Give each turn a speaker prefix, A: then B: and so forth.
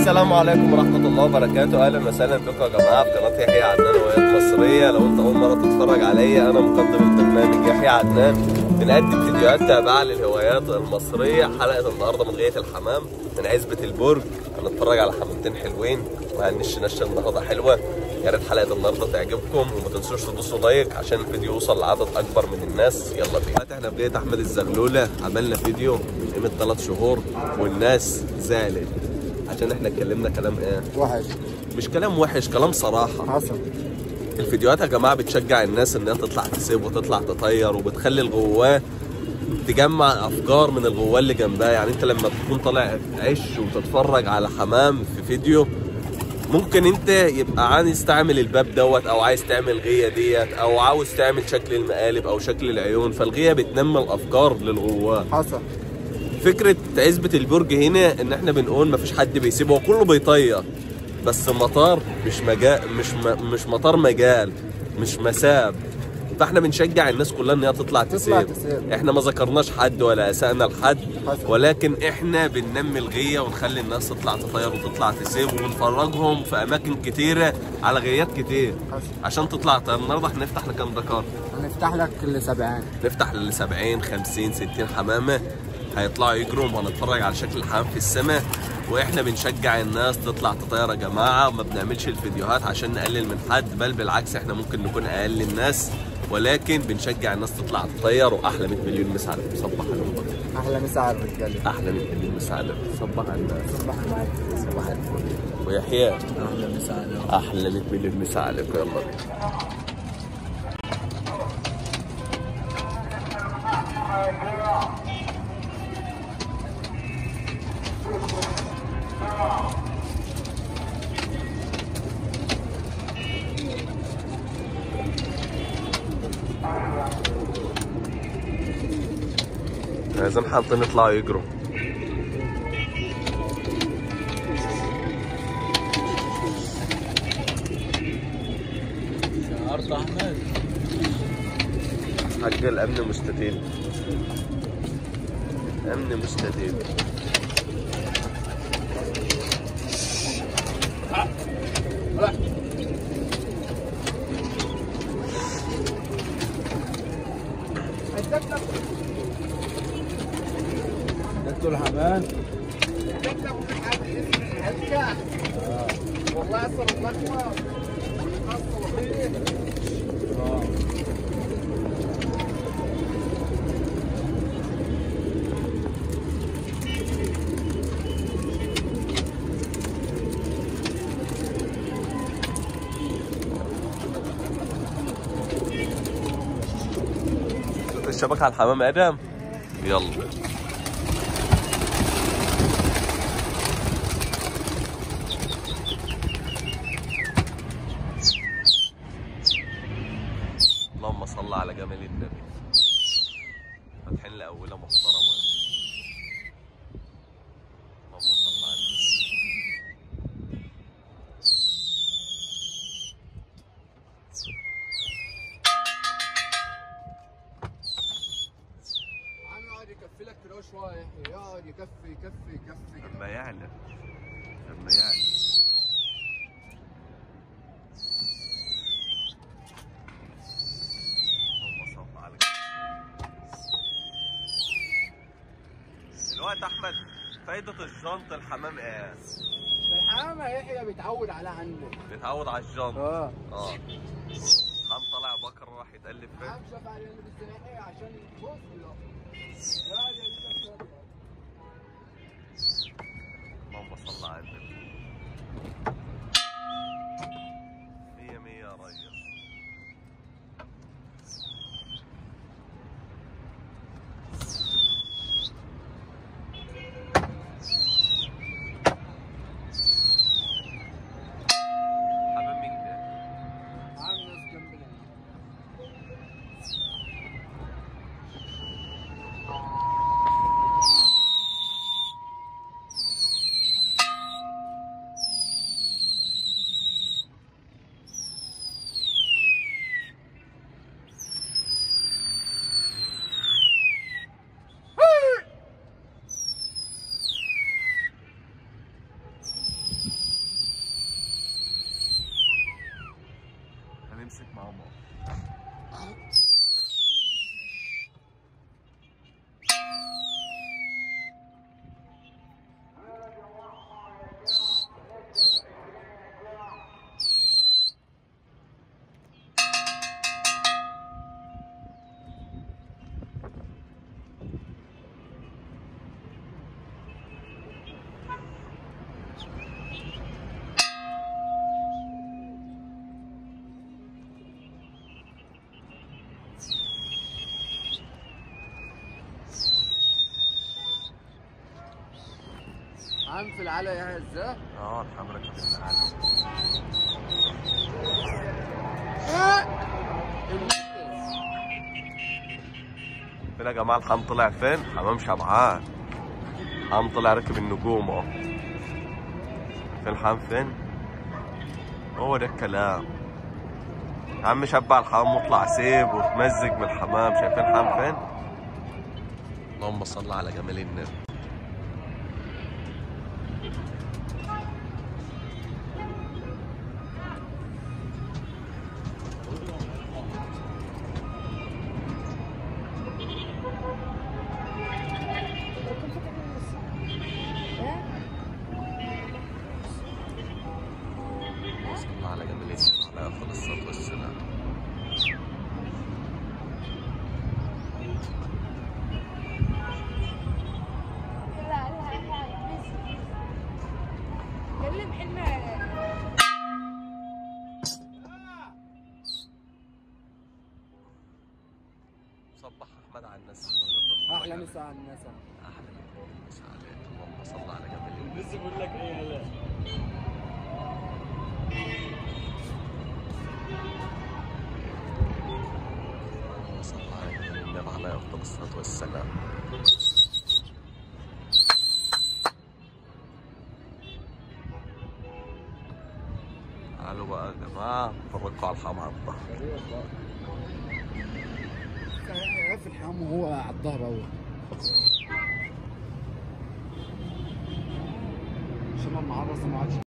A: السلام عليكم ورحمة الله وبركاته أهلا وسهلا بكم يا جماعة في قناة يحيى عدنان هوايات مصرية لو أنت أول مرة تتفرج عليا أنا مقدم البرنامج يحيى عدنان بنقدم فيديوهات تابعة للهوايات المصرية حلقة النهاردة من غاية الحمام من عزبة البرج هنتفرج على حمامتين حلوين وهنش نشة النهاردة حلوة يا ريت حلقة النهاردة تعجبكم وما تنسوش تدوسوا لايك عشان الفيديو يوصل لعدد أكبر من الناس يلا بينا دلوقتي احنا في بيت أحمد الزغلولة عملنا فيديو من قيمة ثلاث شهور والناس زعلت عشان احنا اتكلمنا كلام ايه
B: وحش
A: مش كلام وحش كلام صراحة
B: حصل
A: الفيديوهات يا جماعة بتشجع الناس انها تطلع تسيب وتطلع تطير وبتخلي الغواه تجمع افكار من الغواه اللي جنبها يعني انت لما تكون طالع عش وتتفرج على حمام في فيديو ممكن انت يبقى عايز تعمل الباب دوت او عايز تعمل غيه ديت او عاوز تعمل شكل المقالب او شكل العيون فالغيه بتنمي الافكار للغواه
B: حصل
A: فكره عزبه البرج هنا ان احنا بنقول مفيش حد بيسيبه هو كله بيطير بس مطار مش مجال مش م... مش مطار مجال مش مساب فاحنا بنشجع الناس كلها ان هي تطلع
B: تطلع
A: تسيب
B: تسيب.
A: احنا ما ذكرناش حد ولا اسانا لحد
B: حصل.
A: ولكن احنا بننمي الغيه ونخلي الناس تطلع تطير وتطلع تسيب ونفرجهم في اماكن كتيره على غيات كتير
B: حصل.
A: عشان تطلع طيب النهارده هنفتح لكام دكار
B: هنفتح لك لسبعين
A: نفتح لل 70 50 60 حمامه هيطلعوا يجروا وهنتفرج على شكل الحمام في السماء واحنا بنشجع الناس تطلع تطير يا جماعه وما بنعملش الفيديوهات عشان نقلل من حد بل بالعكس احنا ممكن نكون اقل الناس ولكن بنشجع الناس تطلع تطير واحلى 100 مليون مسا على صبح عليهم بقى.
B: احلى مسا على الرجاله
A: احلى 100 مليون مسا على صبح على الناس
B: صباح معاك
A: صباح الفل ويحيى
B: احلى مسا على
A: احلى 100 مليون مسا عليكم يلا بينا لازم حاطين يطلعوا يجروا
B: ارض احمد
A: حق الامن مستديم امن مستديم
B: دكتور الحمام
C: والله اصلا اللقمه
A: شفت الشبكة على الحمام ادم يلا اللهم صل على جمال النبي فاتحين لأولى محترمة اللهم صل على النبي
C: عم يقعد يكفي لك كده شويه يقعد يكفي يكفي يكفي
A: لما يعلى لما يعلى اللهم صل على دلوقتي احمد فايدة الجنط الحمام ايه؟
C: الحمام يحيى بيتعود على عندك
A: بيتعود على الجنط
C: اه
A: اه حمام طلع بكر راح يتقلب فيه
C: عم شاف على السلاحية عشان بص له يقعد يجيب لك
A: اللهم صل على النبي مية مية يا ريس حمام مين ده؟
C: عم ناس جنبنا الحام في العلا يا ازاي
A: اه الحمام ركب العالم فين يا جماعه الحمام طلع فين؟ حمام شبعان الحمام طلع ركب النجوم اهو فين الحمام فين؟ هو ده الكلام يا عم شبع الحمام واطلع سيب وتمزج من الحمام شايفين الحمام فين؟ اللهم صل على جمال النبي صلى على جمال النبي عليه افضل الصلاه والسلام
D: كلم حلمة
A: صبح احمد على الناس
C: احلى مسا على الناس
A: احلى مسا عليك اللهم صل على جمال النبي
B: لسه بقول لك ايه لا
A: اللهم صل على جمال النبي عليه افضل الصلاه والسلام تعالوا بقى يا جماعه اتفرجوا على الحمام ده
C: في الحام وهو على الظهر اول عشان ما عرس ما عادش